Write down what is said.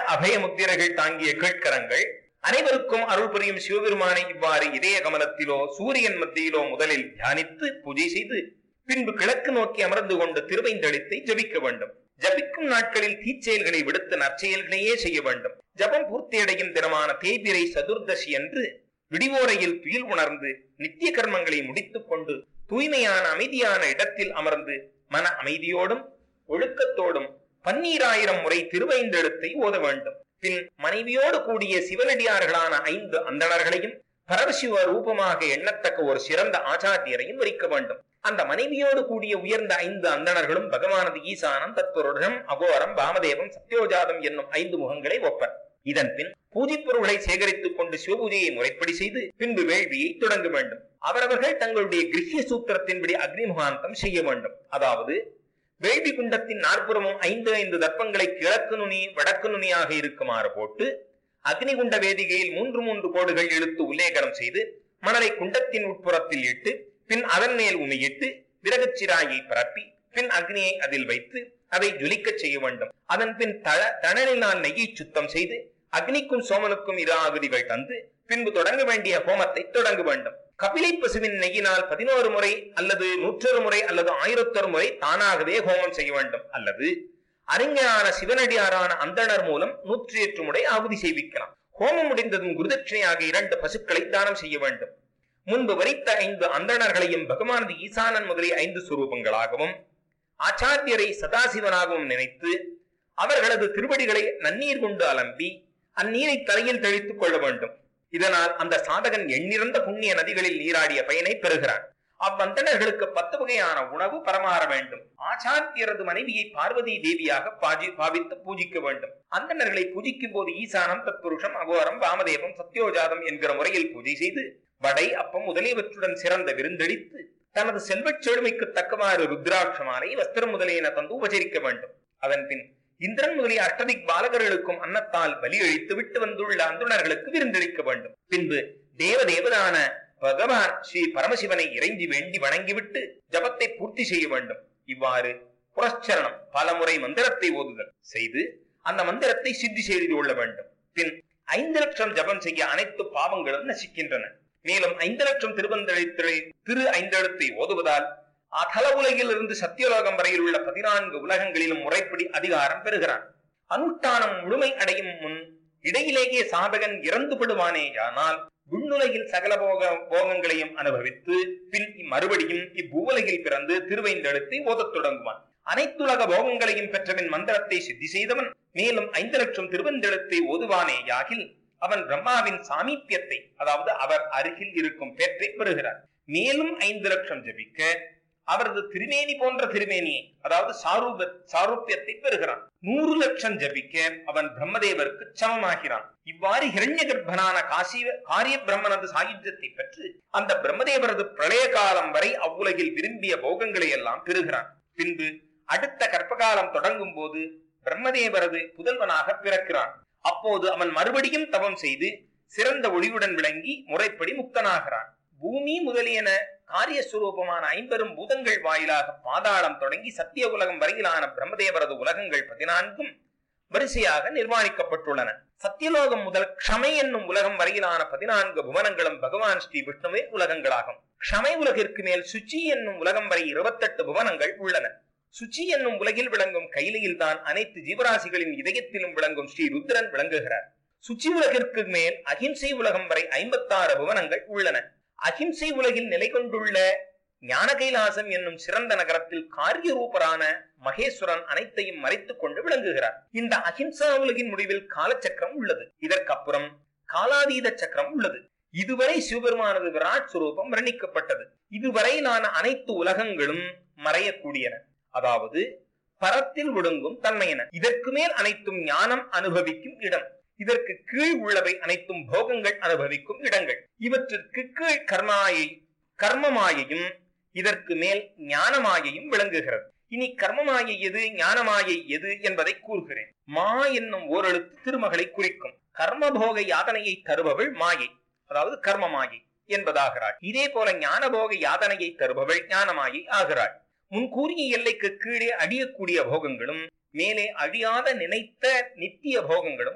அபய முத்திரைகள் தாங்கிய கீழ்க்கரங்கள் அனைவருக்கும் அருள் புரியும் சிவபெருமானை இவ்வாறு இதய கமலத்திலோ சூரியன் மத்தியிலோ முதலில் தியானித்து பூஜை செய்து பின்பு கிழக்கு நோக்கி அமர்ந்து கொண்டு திருவைந்தளித்தை ஜபிக்க வேண்டும் ஜபிக்கும் நாட்களில் தீச்செயல்களை விடுத்து நற்செயல்களையே செய்ய வேண்டும் ஜபம் பூர்த்தியடையும் தினமான தேய்பிரை சதுர்தசி என்று விடிவோரையில் துயில் உணர்ந்து நித்திய கர்மங்களை முடித்துக் கொண்டு தூய்மையான அமைதியான இடத்தில் அமர்ந்து மன அமைதியோடும் ஒழுக்கத்தோடும் பன்னீராயிரம் முறை திருவைந்தெழுத்தை ஓத வேண்டும் பின் மனைவியோடு கூடிய சிவனடியார்களான ஐந்து அந்தணர்களையும் பரமசிவ ரூபமாக எண்ணத்தக்க ஒரு சிறந்த ஆச்சாரியரையும் வரிக்க வேண்டும் அந்த மனைவியோடு கூடிய உயர்ந்த ஐந்து அந்தணர்களும் பகவானது ஈசானம் தத்துவருடம் அகோரம் பாமதேவம் சத்யோஜாதம் என்னும் ஐந்து முகங்களை ஒப்பர் இதன் பின் பூஜை பொருள்களை சேகரித்துக் கொண்டு சிவபூஜையை முறைப்படி செய்து பின்பு வேள்வியை தொடங்க வேண்டும் அவரவர்கள் தங்களுடைய கிரகிய சூத்திரத்தின்படி அக்னிமுகாந்தம் செய்ய வேண்டும் அதாவது வேள்வி குண்டத்தின் நாற்புறமும் ஐந்து ஐந்து தர்ப்பங்களை கிழக்கு நுனி வடக்கு நுனியாக இருக்குமாறு போட்டு அக்னிகுண்ட வேதிகையில் மூன்று மூன்று கோடுகள் இழுத்து உல்லேகனம் செய்து மணலை குண்டத்தின் உட்புறத்தில் இட்டு பின் அதன் மேல் உமியிட்டு விறகுச்சிராயை பரப்பி பின் அக்னியை அதில் வைத்து அதை ஜொலிக்கச் செய்ய வேண்டும் அதன் பின் தள தணலினால் நெய்யை சுத்தம் செய்து அக்னிக்கும் சோமனுக்கும் இரு ஆகுதிகள் தந்து பின்பு தொடங்க வேண்டிய ஹோமத்தை தொடங்க வேண்டும் கபிலை பசுவின் நெய்யினால் பதினோரு முறை அல்லது நூற்றொரு முறை அல்லது ஆயிரத்தொரு முறை தானாகவே ஹோமம் செய்ய வேண்டும் அல்லது அறிஞரான சிவனடியாரான அந்தணர் மூலம் நூற்றி எட்டு முறை ஆகுதி செய்விக்கலாம் ஹோமம் முடிந்ததும் குருதட்சணையாக இரண்டு பசுக்களை தானம் செய்ய வேண்டும் முன்பு வரித்த ஐந்து அந்தணர்களையும் பகவானது ஈசானன் முதலிய ஐந்து சுரூபங்களாகவும் ஆச்சாரியரை சதாசிவனாகவும் நினைத்து அவர்களது திருவடிகளை நன்னீர் கொண்டு அலம்பி அந்நீரை தலையில் தெளித்துக் கொள்ள வேண்டும் இதனால் அந்த சாதகன் எண்ணிறந்த புண்ணிய நதிகளில் நீராடிய பயனை பெறுகிறான் அவ்வந்தணர்களுக்கு பத்து வகையான உணவு பரமாற வேண்டும் ஆச்சாரியரது மனைவியை பார்வதி தேவியாக பாஜி பாவித்து பூஜிக்க வேண்டும் அந்தணர்களை பூஜிக்கும் போது ஈசானம் தத்புருஷம் அகோரம் வாமதேவம் சத்யோஜாதம் என்கிற முறையில் பூஜை செய்து வடை அப்பம் முதலியவற்றுடன் சிறந்த விருந்தளித்து தனது செல்வச் செழுமைக்கு தக்கமாறு ருத்ராட்ச மாலை வஸ்திரம் முதலியன தந்து உபசரிக்க வேண்டும் அதன் பின் இந்திரன் முதலிய அஷ்டதிக் பாலகர்களுக்கும் அன்னத்தால் பலி அளித்து விட்டு வந்துள்ள அந்துணர்களுக்கு விருந்தளிக்க வேண்டும் பின்பு தேவ தேவதான பகவான் ஸ்ரீ பரமசிவனை இறைஞ்சி வேண்டி வணங்கிவிட்டு ஜபத்தை பூர்த்தி செய்ய வேண்டும் இவ்வாறு புரஸ்சரணம் பல முறை மந்திரத்தை ஓதுதல் செய்து அந்த மந்திரத்தை சித்தி செய்து கொள்ள வேண்டும் பின் ஐந்து லட்சம் ஜபம் செய்ய அனைத்து பாவங்களும் நசிக்கின்றன மேலும் ஐந்து லட்சம் திருவந்தெழுத்தை திரு ஐந்தெழுத்தை ஓதுவதால் அகல உலகில் இருந்து சத்தியலோகம் வரையில் உள்ள பதினான்கு உலகங்களிலும் முறைப்படி அதிகாரம் பெறுகிறான் அனுஷ்டானம் முழுமை அடையும் முன் இடையிலேயே சாதகன் இறந்து விடுவானேயானால் விண்ணுலகில் சகல போக போகங்களையும் அனுபவித்து பின் மறுபடியும் இவ்வுலகில் பிறந்து திருவைந்தெழுத்தை ஓதத் தொடங்குவான் அனைத்துலக போகங்களையும் பெற்றவன் மந்திரத்தை சித்தி செய்தவன் மேலும் ஐந்து லட்சம் திருவந்தெழுத்தை ஓதுவானே யாகில் அவன் பிரம்மாவின் சாமீப்பியத்தை அதாவது அவர் அருகில் இருக்கும் பேற்றை பெறுகிறார் மேலும் ஐந்து லட்சம் ஜபிக்க அவரது திருமேனி போன்ற திருமேனியை அதாவது சாரூப சாரூபியத்தை பெறுகிறான் நூறு லட்சம் ஜபிக்க அவன் பிரம்மதேவருக்கு சமமாகிறான் இவ்வாறு ஹிரண்ய கர்ப்பனான காசி காரிய பிரம்மனது சாயுஜத்தை பெற்று அந்த பிரம்மதேவரது பிரளய காலம் வரை அவ்வுலகில் விரும்பிய போகங்களை எல்லாம் பெறுகிறான் பின்பு அடுத்த கற்பகாலம் தொடங்கும் போது பிரம்மதேவரது புதல்வனாக பிறக்கிறான் அப்போது அவன் மறுபடியும் தவம் செய்து சிறந்த ஒளியுடன் விளங்கி முறைப்படி முக்தனாகிறான் பூமி முதலியன காரியஸ்வரூபமான ஐம்பெரும் பூதங்கள் வாயிலாக பாதாளம் தொடங்கி சத்திய உலகம் வரையிலான பிரம்மதேவரது உலகங்கள் பதினான்கும் வரிசையாக நிர்மாணிக்கப்பட்டுள்ளன சத்தியலோகம் முதல் க்ஷமை என்னும் உலகம் வரையிலான பதினான்கு புவனங்களும் பகவான் ஸ்ரீ விஷ்ணுவே உலகங்களாகும் க்ஷமை உலகிற்கு மேல் சுச்சி என்னும் உலகம் வரை இருபத்தெட்டு புவனங்கள் உள்ளன சுச்சி என்னும் உலகில் விளங்கும் கைலையில் தான் அனைத்து ஜீவராசிகளின் இதயத்திலும் விளங்கும் ஸ்ரீ ருத்ரன் விளங்குகிறார் சுச்சி உலகிற்கு மேல் அகிம்சை உலகம் வரை ஐம்பத்தாறு புவனங்கள் உள்ளன அகிம்சை உலகில் நிலை கொண்டுள்ள ஞான கைலாசம் என்னும் சிறந்த நகரத்தில் காரிய ரூபரான மகேஸ்வரன் அனைத்தையும் மறைத்துக் கொண்டு விளங்குகிறார் இந்த அகிம்சா உலகின் முடிவில் காலச்சக்கரம் உள்ளது இதற்கப்புறம் காலாதீத சக்கரம் உள்ளது இதுவரை சிவபெருமானது விராட் சுரூபம் வர்ணிக்கப்பட்டது இதுவரையிலான அனைத்து உலகங்களும் மறையக்கூடியன அதாவது பரத்தில் ஒடுங்கும் தன்மையன இதற்கு மேல் அனைத்தும் ஞானம் அனுபவிக்கும் இடம் இதற்கு கீழ் உள்ளவை அனைத்தும் போகங்கள் அனுபவிக்கும் இடங்கள் இவற்றிற்கு கீழ் கர்மாயை கர்மமாயையும் இதற்கு மேல் ஞானமாயையும் விளங்குகிறது இனி கர்மமாயை எது ஞானமாயை எது என்பதை கூறுகிறேன் மா என்னும் ஓரெழுத்து திருமகளை குறிக்கும் கர்மபோக யாதனையை தருபவள் மாயை அதாவது கர்ம மாயை என்பதாகிறாள் இதே போல ஞானபோக யாதனையை தருபவள் ஞானமாயை ஆகிறாள் முன் கூறிய எல்லைக்கு கீழே அழியக்கூடிய போகங்களும் மேலே அழியாத நினைத்த நித்திய போகங்களும்